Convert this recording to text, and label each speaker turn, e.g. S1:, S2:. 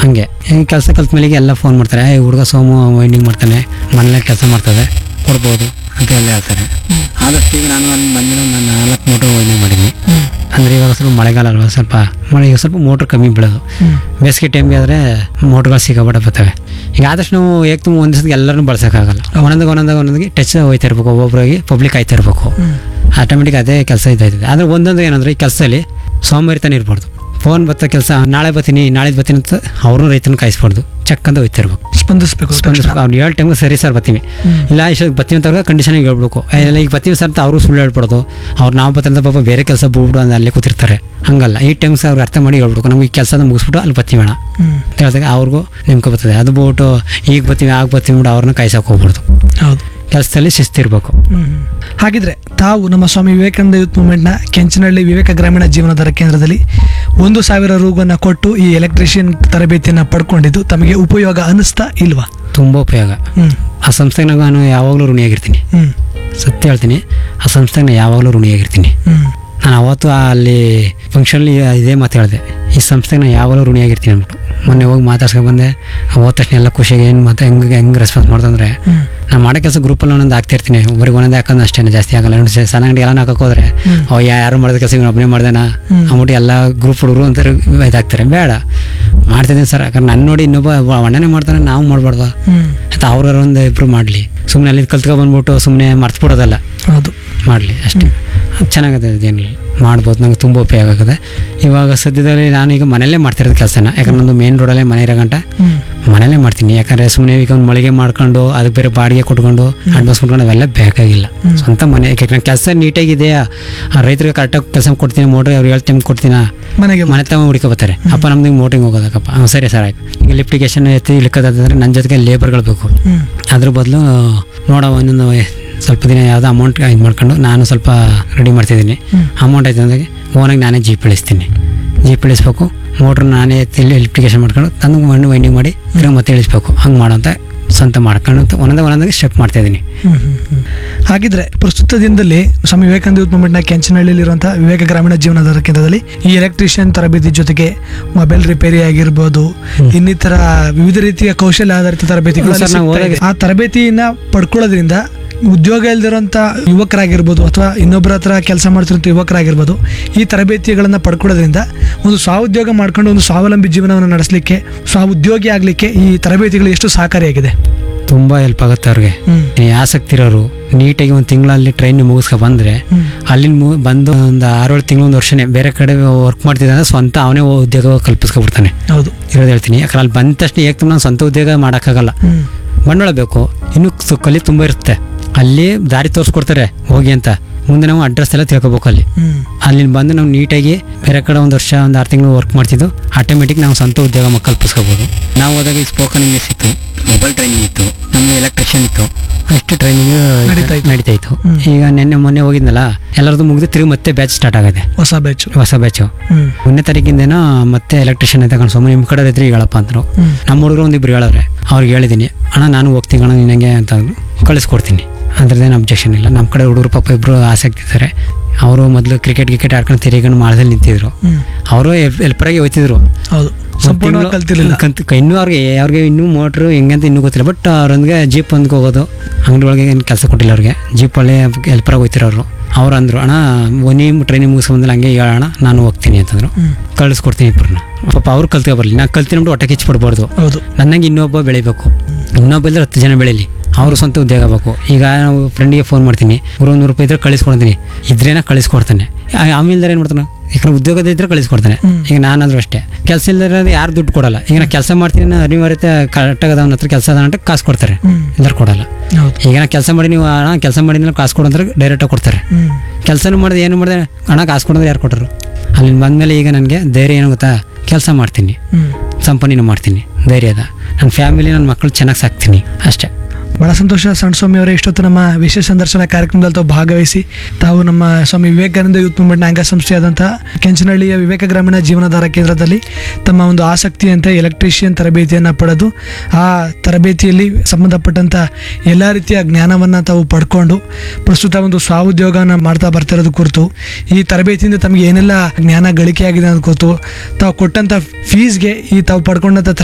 S1: ಹಂಗೆ ಈ ಕೆಲಸ ಕಲ್ತ ಮೇಲೆ ಎಲ್ಲ ಫೋನ್ ಮಾಡ್ತಾರೆ ಏ ಹುಡುಗ ಸೋಮು ವೈಂಡಿಂಗ್ ಮಾಡ್ತಾನೆ ಮನೇಲೆ ಕೆಲಸ ಮಾಡ್ತದೆ ಕೊಡ್ಬೋದು ಅಂತ ಎಲ್ಲ ಹೇಳ್ತಾರೆ ಆದಷ್ಟು ಈಗ ನಾನು ಅಲ್ಲಿ ಬಂದಿರೋ ನಾನು ನಾಲ್ಕು ಮೋಟ್ರ್ ವೈಂಡಿಂಗ್ ಮಾಡಿದ್ದೀನಿ ಅಂದರೆ ಇವಾಗ ಸ್ವಲ್ಪ ಮಳೆಗಾಲ ಅಲ್ವಾ ಸ್ವಲ್ಪ ಮಳೆ ಈಗ ಸ್ವಲ್ಪ ಮೋಟ್ರ್ ಕಮ್ಮಿ ಬೀಳೋದು ಬೇಸಿಗೆ ಟೈಮ್ಗೆ ಆದರೆ ಮೋಟ್ರ್ಗಳು ಸಿಕ್ಕಾಪಟ್ಟೆ ಬರ್ತವೆ ಈಗ ಆದಷ್ಟು ನಾವು ಏಕ್ ತುಂಬ ಒಂದು ದಿವಸಕ್ಕೆ ಎಲ್ಲರೂ ಬಳಸೋಕ್ಕಾಗಲ್ಲ ಒಂದೊಂದಾಗ ಒಂದೊಂದಾಗ ಒಂದೊಂದಿಗೆ ಟಚ್ ಹೋಯ್ತಾ ಇರಬೇಕು ಒಬ್ಬೊಬ್ಬರಾಗಿ ಪಬ್ಲಿಕ್ ಆಯ್ತಾ ಇರಬೇಕು ಆಟೋಮೆಟಿಕ್ ಅದೇ ಕೆಲಸ ಇದ್ದಾಯ್ತದೆ ಆದರೆ ಒಂದೊಂದು ಏನಂದ್ರೆ ಈ ಕೆಲಸದಲ್ಲಿ ಸೋಂಬೇರಿತನ ಇರ್ಬಾರ್ದು ಫೋನ್ ಬತ್ತ ಕೆಲಸ ನಾಳೆ ಬರ್ತೀನಿ ನಾಳೆ ಬರ್ತೀನಿ ಅಂತ ಅವ್ರನ್ನೂ ರೈತನ ಕಾಯಿಸ್ಬಾರ್ದು ಚಕ್ ಅಂತ ಹೋಯ್ತಿರ್ಬೇಕು
S2: ಸ್ಪಂದಿಸಬೇಕು
S1: ಸ್ಪಂದಿಸ್ಬೇಕು ಅವ್ನು ಏಳು ಟೈಮ್ಗೆ ಸರಿ ಸರ್ ಬರ್ತೀವಿ ಇಲ್ಲ ಇಷ್ಟೊತ್ತಿಗೆ ಬರ್ತೀವಿ ಅಂತ ಕಂಡೀಷನಿಗೆ ಹೇಳ್ಬೇಕು ಇಲ್ಲ ಈಗ ಬರ್ತೀವಿ ಸರ್ ಅಂತ ಅವರು ಸುಳ್ಳು ಹೇಳ್ಬಿಡೋದು ಅವ್ರು ನಾವು ಬರ್ತಾರೆ ಪಾಪ ಬೇರೆ ಕೆಲಸ ಬಿಡ್ಬಿಡು ಅಂತ ಅಲ್ಲೇ ಕೂತಿರ್ತಾರೆ ಹಂಗಲ್ಲ ಈ ಟೈಮ್ಸ್ ಅವ್ರಿಗೆ ಅರ್ಥ ಮಾಡಿ ಹೇಳ್ಬೇಕು ನಮ್ಗೆ ಈ ಕೆಲಸನ ಮುಗಿಸ್ಬಿಟ್ಟು ಅಲ್ಲಿ ಬರ್ತೀವಿ ಅಣ್ಣ ಅಂತ ಹೇಳಿದಾಗ ಅವ್ರಿಗೂ ನಿಮ್ಗೆ ಬರ್ತದೆ ಅದು ಬಿಟ್ಟು ಈಗ ಬರ್ತೀವಿ ಆಗ ಬರ್ತೀವಿ ಬಿಡು ಅವ್ರನ್ನ ಕಾಯ್ಸಕ್ಕೆ ಹೋಗ್ಬಿಡ್ದು
S2: ಹೌದು
S1: ಕೆಲಸದಲ್ಲಿ ಶಿಸ್ತಿರ್ಬೇಕು
S2: ಹ್ಮ್. ಹಾಗಿದ್ರೆ ತಾವು ನಮ್ಮ ಸ್ವಾಮಿ ವಿವೇಕಾನಂದ ಯೂತ್ ಮೂವ್ಮೆಂಟ್ನ ಕೆಂಚನಹಳ್ಳಿ ವಿವೇಕ ಗ್ರಾಮೀಣ ಜೀವನಾಧಾರ ಕೇಂದ್ರದಲ್ಲಿ ಒಂದು ಸಾವಿರ ರೂಗನ್ನ ಕೊಟ್ಟು ಈ ಎಲೆಕ್ಟ್ರಿಷಿಯನ್ ತರಬೇತಿಯನ್ನ ಪಡ್ಕೊಂಡಿದ್ದು ತಮಗೆ ಉಪಯೋಗ ಅನಿಸ್ತಾ ಇಲ್ವಾ
S1: ತುಂಬ ಉಪಯೋಗ
S2: ಹ್ಮ್
S1: ಆ ಸಂಸ್ಥೆಗೆ ನಾನು ಯಾವಾಗಲೂ ಋಣಿಯಾಗಿರ್ತೀನಿ
S2: ಹ್ಮ್
S1: ಸತ್ಯ ಹೇಳ್ತೀನಿ ಆ ಸಂಸ್ಥೆಗೆ ನಾನು ಯಾವಾಗಲೂ ಋಣಿಯಾಗಿರ್ತೀನಿ
S2: ಹ್ಮ್
S1: ನಾನು ಅವತ್ತು ಅಲ್ಲಿ ಫಂಕ್ಷನಲ್ಲಿ ಇದೇ ಮಾತು ಹೇಳಿದೆ ಈ ಸಂಸ್ಥೆಗೆ ನಾನು ಯಾವಾಗಲೂ ಋಣಿಯಾಗಿರ್ತೀನಿ ಅಂದ್ಬಿಟ್ಟು ಮೊನ್ನೆ ಹೋಗಿ ಮಾತಾಡ್ಸ್ಕೊಂಡು ಬಂದೆ ಹೋದ ತಕ್ಷಣ ಎಲ್ಲ ಖುಷಿಯಾಗಿ ಏನು ಮಾತು ಹೆಂಗೆ ಹೆಂಗೆ ರೆಸ್ಪಾನ್ಸ್ ಮಾಡ್ತಂದ್ರೆ
S2: ಹ್ಮ್
S1: ನಾನು ಮಾಡೋ ಕೆಲಸ ಗ್ರೂಪಲ್ಲಿ ಒಂದೊಂದು ಆಗ್ತಿರ್ತೀನಿ ಒಬ್ಬರಿಗೆ ಒಂದೊಂದು ಹಾಕೋದು ಅಷ್ಟೇ ಜಾಸ್ತಿ ಆಗಲ್ಲ ನೋಡಿ ಸಣ್ಣ ಅಂಗಡಿ ಎಲ್ಲ ಹಾಕಕ್ಕೆ ಹೋದ್ರೆ
S2: ಹ್ಮ್.
S1: ಅವ ಯಾರು ಮಾಡಿದ ಕೆಲಸ ಇವನು ಒಬ್ಬನೇ ಮಾಡ್ದೇನ
S2: ಹ್ಮ್.
S1: ಅಂದ್ಬಿಟ್ಟು ಎಲ್ಲ ಗ್ರೂಪ್ ಹುಡುಗರು ಅಂತ ಇದಾಗ್ತಾರೆ ಬೇಡ ಮಾಡ್ತಿದ್ದೀನಿ ಸರ್ ಯಾಕಂದ್ರೆ ನನ್ನ ನೋಡಿ ಇನ್ನೊಬ್ಬ ಒಬ್ಬ ಅಣ್ಣನೇ ಮಾಡ್ತಾನೆ ನಾವು ಮಾಡ್ಬಾರ್ದು
S2: ಹ್ಮ್
S1: ಅಂತ ಅವ್ರವ್ರು ಒಂದು ಇಬ್ರು ಮಾಡಲಿ ಸುಮ್ಮನೆ ಅಲ್ಲಿ ಕಲ್ತ್ಕೊ ಬಂದ್ಬಿಟ್ಟು ಸುಮ್ಮನೆ ಮರ್ತ್ಬಿಡೋದಲ್ಲ
S2: ಹೌದು
S1: ಮಾಡಲಿ ಅಷ್ಟೇ ಅದು ಚೆನ್ನಾಗಿದೆ ಅದೇನಿಲ್ಲ ಮಾಡ್ಬೋದು ನಂಗೆ ತುಂಬ ಉಪಯೋಗ ಆಗಿದೆ ಇವಾಗ ಸದ್ಯದಲ್ಲಿ ನಾನು ಈಗ ಮನೆಯಲ್ಲೇ ಮಾಡ್ತಿರೋದು ಕೆಲಸನ ಯಾಕಂದ್ರೆ ನಂದು ಮೇನ್ ರೋಡಲ್ಲೇ ಮನೆ ಇರೋ ಗಂಟ
S2: ಹ್ಮ್
S1: ಮನೇಲೇ ಮಾಡ್ತೀನಿ ಯಾಕಂದರೆ ಸುಮ್ಮನೆ ಈಗ ಒಂದು ಮಳಿಗೆ ಮಾಡ್ಕೊಂಡು ಅದಕ್ಕೆ ಬೇರೆ ಬಾಡಿಗೆ ಕೊಟ್ಕೊಂಡು ಅಡ್ವಾನ್ಸ್ ಕೊಟ್ಕೊಂಡು ಅವೆಲ್ಲ ಬೇಕಾಗಿಲ್ಲ
S2: ಹ್ಮ್.
S1: ಸ್ವಂತ ಮನೆ ಯಾಕೆ ಕೆಲಸ ನೀಟಾಗಿದೆಯಾ ಆ ರೈತರಿಗೆ ಕರೆಕ್ಟಾಗಿ ಕೆಲಸ ಕೊಡ್ತೀನಿ ಮೋಟ್ರ್ ಅವ್ರು ಹೇಳ್ತೀನಿ ಕೊಡ್ತೀನ
S2: ಮನೆಗೆ
S1: ಮನೆ ತಗೊಂಡು ಹುಡುಕೋ ಬರ್ತಾರೆ ಅಪ್ಪ ನಮ್ದು ಮೋಟಿಂಗ್ ಹೋಗೋದಕ್ಕಪ್ಪ ಹಾಂ ಸರಿ ಸರ್ ಆಯ್ತು ಈಗ ಲಿಫ್ಟಿಗೇಷನ್ ಎತ್ತಿ ಇಳ್ಕೋದಂದ್ರೆ ನನ್ನ ಜೊತೆಗೆ ಲೇಬರ್ಗಳು ಬೇಕು
S2: ಹ್ಮ್
S1: ಅದ್ರ ಬದಲು ನೋಡೋ ಒಂದೊಂದು ಸ್ವಲ್ಪ ದಿನ ಯಾವುದೋ ಅಮೌಂಟ್ ಇದು ಮಾಡ್ಕೊಂಡು ನಾನು ಸ್ವಲ್ಪ ರೆಡಿ ಮಾಡ್ತಿದ್ದೀನಿ
S2: ಹ್ಮ್.
S1: ಅಮೌಂಟ್ ಆಯ್ತು ಅಂದಾಗ ಓನಾಗಿ ನಾನೇ ಜೀಪ್ ಇಳಿಸ್ತೀನಿ ಜೀಪ್ ಇಳಿಸ್ಬೇಕು ಮೋಟ್ರ್ ನಾನೇ ಎತ್ತಿ ಲಿಫ್ಟಿಗೇಷನ್ ಮಾಡ್ಕೊಂಡು ತಂದು ಮಣ್ಣು ವೈಂಡಿಂಗ್ ಮಾಡಿ ತಿರ್ಗಿ ಮತ್ತೆ ಇಳಿಸ್ಬೇಕು ಹಂಗೆ ಮಾಡೋಂಥ ಸ್ವಂತ ಮಾಡ್ಕೊಂಡು ಅಂತ ಒಂದೊಂದೇ ಒಂದೊಂದಾಗಿ ಸ್ಟೆಪ್ ಮಾಡ್ತಾಯಿದ್ದೀನಿ
S2: ಹ್ಮ್, ಹ್ಮ್, ಹ್ಮ್. ಹಾಗಿದ್ರೆ ಪ್ರಸ್ತುತ ದಿನದಲ್ಲಿ ಸ್ವಾಮಿ ವಿವೇಕಾನಂದ ಯೂತ್ ಮೂವ್ಮೆಂಟ್ನ ಕೆಂಚನಹಳ್ಳಿಯಲ್ಲಿರುವಂತಹ ವಿವೇಕ ಗ್ರಾಮೀಣ ಜೀವನಾಧಾರ ಕೇಂದ್ರದಲ್ಲಿ ಈ ಎಲೆಕ್ಟ್ರಿಷಿಯನ್ ತರಬೇತಿ ಜೊತೆಗೆ ಮೊಬೈಲ್ ರಿಪೇರಿ ಆಗಿರ್ಬೋದು ಇನ್ನಿತರ ವಿವಿಧ ರೀತಿಯ ಕೌಶಲ್ಯ ಆಧಾರಿತ ತರಬೇತಿಗಳು
S1: ಹೌದು ಸರ್,
S2: ಅಲ್ಲಿ
S1: ನಾವು
S2: ಸಿಗ್ತಾ ಇದೆ.
S1: ಹೋದಾಗ-
S2: ಆ ತರಬೇತಿಯನ್ನ ಪಡ್ಕೊಳ್ಳೋದ್ರಿಂದ ಉದ್ಯೋಗ ಇಲ್ದಿರೋಂಥ ಯುವಕರಾಗಿರ್ಬೋದು ಅಥವಾ ಇನ್ನೊಬ್ಬರ ಹತ್ರ ಕೆಲಸ ಮಾಡ್ತಿರೋಂಥ ಯುವಕರಾಗಿರ್ಬೋದು ಈ ತರಬೇತಿಗಳನ್ನು ಪಡ್ಕೊಳ್ಳೋದ್ರಿಂದ ಒಂದು ಸ್ವಾಉದ್ಯೋಗ ಮಾಡ್ಕೊಂಡು ಒಂದು ಸ್ವಾವಲಂಬಿ ಜೀವನವನ್ನು ನಡೆಸಲಿಕ್ಕೆ ಸ್ವಾಉದ್ಯೋಗಿ ಆಗಲಿಕ್ಕೆ ಈ ತರಬೇತಿಗಳು ಎಷ್ಟು ಸಹಕಾರಿಯಾಗಿದೆ
S1: ತುಂಬ ಹೆಲ್ಪ್ ಆಗುತ್ತೆ ಅವ್ರಿಗೆ
S2: ಹ್ಮ್
S1: ಈ ಆಸಕ್ತಿ ಇರೋರು ನೀಟಾಗಿ ಒಂದು ತಿಂಗಳಲ್ಲಿ ಟ್ರೈನ್ ಮುಗಿಸ್ಕೊ ಬಂದರೆ
S2: ಹ್ಮ್
S1: ಅಲ್ಲಿಂದ ಮು ಬಂದು ಒಂದು ಆರೇಳು ತಿಂಗಳು ಒಂದು ವರ್ಷನೇ ಬೇರೆ ಕಡೆ ವರ್ಕ್ ಮಾಡ್ತಿದ್ದಂದ್ರೆ ಸ್ವಂತ ಅವನೇ ಉದ್ಯೋಗ ಕಲ್ಪಿಸ್ಕೊಬಿಡ್ತಾನೆ
S2: ಹೌದು
S1: ಇರೋದು ಹೇಳ್ತೀನಿ ಯಾಕಂದ್ರೆ ಅಲ್ಲಿ ಬಂದ ತಕ್ಷಣ ಏಕ್ ನಾನು ಸ್ವಂತ ಉದ್ಯೋಗ ಮಾಡೋಕ್ಕಾಗಲ್ಲ
S2: ಹ್ಮ್
S1: ಬಂಡವಾಳ ಬೇಕು ಇನ್ನೂ ಸು- ಕಲಿ ತುಂಬ ಇರುತ್ತೆ ಅಲ್ಲಿ ದಾರಿ ತೋರಿಸ್ಕೊಡ್ತಾರೆ ಹೋಗಿ ಅಂತ ಮುಂದೆ ನಾವು ಅಡ್ರೆಸ್ ಎಲ್ಲ ತಿಳ್ಕೊಬೇಕು ಅಲ್ಲಿ
S2: ಹ್ಮ್
S1: ಅಲ್ಲಿ ಬಂದು ನಾವು ನೀಟಾಗಿ ಬೇರೆ ಕಡೆ ಒಂದು ವರ್ಷ ಒಂದು ಆರು ತಿಂಗಳು ವರ್ಕ್ ಮಾಡ್ತಿದ್ದು ಆಟೋಮೆಟಿಕ್ ನಾವು ಸ್ವಂತ ಉದ್ಯೋಗ ಮ- ಕಲ್ಪಿಸ್ಕೋಬೋದು ನಾವು ಹೋದಾಗ ಈ ಸ್ಪೋಕನ್ ಇಂಗ್ಲೀಷ್ ಇತ್ತು ಮೊಬೈಲ್ ಟ್ರೈನಿಂಗ್ ಇತ್ತು ನಮಗೆ ಎಲೆಕ್ಟ್ರಿಷಿಯನ್ ಇತ್ತು ಅಷ್ಟು ಟ್ರೈನಿಂಗ್
S2: ನಡೀತಾ ಇತ್ತು.
S1: ನಡೀತಾ ಇತ್ತು
S2: ಹ್ಮ್.
S1: ಈಗ ನಿನ್ನೆ ಮೊನ್ನೆ ಹೋಗಿದ್ನಲ್ಲ ಎಲ್ಲರದು ಮುಗಿದು ತಿರುಗಿ ಮತ್ತೆ ಬ್ಯಾಚ್ ಸ್ಟಾರ್ಟ್ ಆಗಿದೆ
S2: ಹೊಸ ಬ್ಯಾಚ್
S1: ಹೊಸ ಬ್ಯಾಚು
S2: ಹ್ಮ್
S1: ಒಂದನೇ ತಾರೀಕಿಂದೇನೋ ಮತ್ತೆ ಎಲೆಕ್ಟ್ರಿಷಿಯನ್ ತಗೊಂಡು ಸುಮ್ಮನೆ ನಿಮ್ಮ ಕಡೆ ಇದ್ರೆ ಹೇಳಪ್ಪ ಅಂದರು
S2: ಹ್ಮ್
S1: ನಮ್ಮ ಹುಡುಗರು ಒಂದಿಬ್ರು ಹೇಳವ್ರೆ ಅವ್ರಿಗೆ ಹೇಳಿದ್ದೀನಿ ಅಣ್ಣ ನಾನು ಹೋಗ್ತೀನಿ ಅಣ್ಣ ನಿನಗೆ ಅಂತ ಅಂದ್ರು. ಕಳಿಸ್ಕೊಡ್ತೀನಿ ಅದ್ರದ್ದೇನು ಅಬ್ಜೆಕ್ಷನ್ ಇಲ್ಲ ನಮ್ಮ ಕಡೆ ಹುಡುಗರು ಪಾಪ ಇಬ್ಬರು ಆಸಕ್ತಿ ಇದ್ದಾರೆ ಅವರು ಮೊದಲು ಕ್ರಿಕೆಟ್ ಗಿಕೆಟ್ ಆಡ್ಕೊಂಡು ತಿರುಗಿಕೊಂಡು ಮಾಳದಲ್ಲಿ ನಿಂತಿದ್ರು
S2: ಹ್ಮ್
S1: ಅವರು ಎಲ್ಪರಾಗಿ ಹೋಯ್ತಿದ್ರು
S2: ಹೌದು ಸಂಪೂರ್ಣವಾಗಿ ಕಲ್ತಿರ್ಲಿಲ್ಲ
S1: ಕಂತ್ ಇನ್ನೂ ಅವ್ರಿಗೆ ಅವ್ರಿಗೆ ಇನ್ನೂ ಮೋಟ್ರು ಹೆಂಗಂತ ಇನ್ನೂ ಗೊತ್ತಿಲ್ಲ ಬಟ್ ಅವ್ರೊಂದಿಗೆ ಜೀಪ್ ಒಂದ್ಗೆ ಹೋಗೋದು ಅಂಗಡಿ ಒಳಗೆ ಏನು ಕೆಲಸ ಕೊಟ್ಟಿಲ್ಲ ಅವ್ರಿಗೆ ಜೀಪಲ್ಲಿ ಎಲ್ಪರಾಗಿ ಹೋಯ್ತಿರೋ ಅವರು ಅವ್ರು ಅಂದರು ಅಣ್ಣ ಒನಿ ಟ್ರೈನಿಂಗ್ ಮುಗಿಸ್ಕೊಂಬಂದಿಲ್ಲ ಹಂಗೆ ಹೇಳೋಣ ನಾನು ಹೋಗ್ತೀನಿ ಅಂತಂದ್ರು
S2: ಹ್ಮ್
S1: ಕಳಿಸ್ಕೊಡ್ತೀನಿ ಇಬ್ಬರನ್ನ ಪಾಪ ಅವ್ರು ಕಲ್ತ್ಕೊ ಬರಲಿ ನಾನು ಕಲ್ತಿನ್ಬಿಟ್ಟು ಹೊಟ್ಟೆ ಕಿಚ್ಚಿಬಿಡ್ಬಾರ್ದು
S2: ಹೌದು
S1: ನನ್ನಂಗೆ ಇನ್ನೊಬ್ಬ ಬೆಳಿಬೇಕು ಇನ್ನೊಬ್ಬ ಇದ್ರೆ ಹತ್ತು ಜನ ಬೆಳೀಲಿ ಅವರು ಸ್ವಂತ ಉದ್ಯೋಗ ಬೇಕು ಈಗ ನಾವು ಫ್ರೆಂಡಿಗೆ ಫೋನ್ ಮಾಡ್ತೀನಿ ಇವ್ರು ನೂರು ರೂಪಾಯಿ ಇದ್ರೆ ಕಳಿಸ್ಕೊಡ್ತೀನಿ ಇದ್ರೇನ ಕಳಿಸ್ಕೊಡ್ತಾನೆ ಆ- ಆಮೇಲೆ ಏನು ಮಾಡ್ತಾನೆ ಯಾಕಂದ್ರೆ ಉದ್ಯೋಗದ ಇದ್ರೆ ಕಳಿಸ್ಕೊಡ್ತಾನೆ
S2: ಹ್ಮ್.
S1: ಈಗ ನಾನಾದ್ರೂ ಅಷ್ಟೇ ಕೆಲಸ ಇಲ್ಲದ್ರೆ ಯಾರು ದುಡ್ಡು ಕೊಡಲ್ಲ ಈಗ ನಾನು ಕೆಲಸ ಮಾಡ್ತೀನಿ ನಾನು ಅನಿವಾರ್ಯತೆ ಕರೆಕ್ಟಾಗಿ ಅವನ ಹತ್ರ ಕೆಲಸ ಅದ ಅಂತ ಕಾಸು ಕೊಡ್ತಾರೆ
S2: ಹ್ಮ್
S1: ಎಲ್ಲರೂ ಕೊಡಲ್ಲ
S2: ಹೌದು
S1: ಈಗ ನಾ ಕೆಲಸ ಮಾಡಿ ನೀವು ಹಣ ಕೆಲಸ ಮಾಡಿ ಕಾಸು ಕೊಡು ಅಂದ್ರೆ ಡೈರೆಕ್ಟಾಗಿ ಕೊಡ್ತಾರೆ
S2: ಹ್ಮ್
S1: ಕೆಲಸನೂ ಮಾಡಿದೆ ಏನು ಮಾಡಿದೆ ಹಣ ಕಾಸು ಕೊಡೋದು ಯಾರು ಕೊಟ್ಟರು ಅಲ್ಲಿ ಬಂದಮೇಲೆ ಈಗ ನನಗೆ ಧೈರ್ಯ ಏನು ಗೊತ್ತಾ ಕೆಲಸ ಮಾಡ್ತೀನಿ
S2: ಹ್ಮ್
S1: ಸಂಪನ್ನಿನೂ ಮಾಡ್ತೀನಿ ಧೈರ್ಯ ಅದ ನನ್ನ ಫ್ಯಾಮಿಲಿ ನನ್ನ ಮಕ್ಕಳು ಚೆನ್ನಾಗಿ ಸಾಕ್ತೀನಿ ಅಷ್ಟೇ
S2: ಬಹಳ ಸಂತೋಷ ಸಣ್ಣ ಸ್ವಾಮಿ ಅವರೇ ಇಷ್ಟೊತ್ತು ನಮ್ಮ ವಿಶೇಷ ಸಂದರ್ಶನ ಕಾರ್ಯಕ್ರಮದಲ್ಲಿ ತಾವು ಭಾಗವಹಿಸಿ ತಾವು ನಮ್ಮ ಸ್ವಾಮಿ ವಿವೇಕಾನಂದ ಯೂತ್ ಮೂವ್ಮೆಂಟ್ನ ಅಂಗಸಂಸ್ಥೆಯಾದಂತಹ ಕೆಂಚನಹಳ್ಳಿಯ ವಿವೇಕ ಗ್ರಾಮೀಣ ಜೀವನಾಧಾರ ಕೇಂದ್ರದಲ್ಲಿ ತಮ್ಮ ಒಂದು ಆಸಕ್ತಿಯಂತೆ ಎಲೆಕ್ಟ್ರಿಷಿಯನ್ ತರಬೇತಿಯನ್ನು ಪಡೆದು ಆ ತರಬೇತಿಯಲ್ಲಿ ಸಂಬಂಧಪಟ್ಟಂಥ ಎಲ್ಲ ರೀತಿಯ ಜ್ಞಾನವನ್ನು ತಾವು ಪಡ್ಕೊಂಡು ಪ್ರಸ್ತುತ ಒಂದು ಸ್ವಾಉದ್ಯೋಗನ ಮಾಡ್ತಾ ಬರ್ತಿರೋದು ಕುರಿತು ಈ ತರಬೇತಿಯಿಂದ ತಮಗೆ ಏನೆಲ್ಲ ಜ್ಞಾನ ಗಳಿಕೆಯಾಗಿದೆ ಅನ್ನೋದು ಕುರಿತು ತಾವು ಕೊಟ್ಟಂಥ ಫೀಸ್ಗೆ ಈ ತಾವು ಪಡ್ಕೊಂಡಂಥ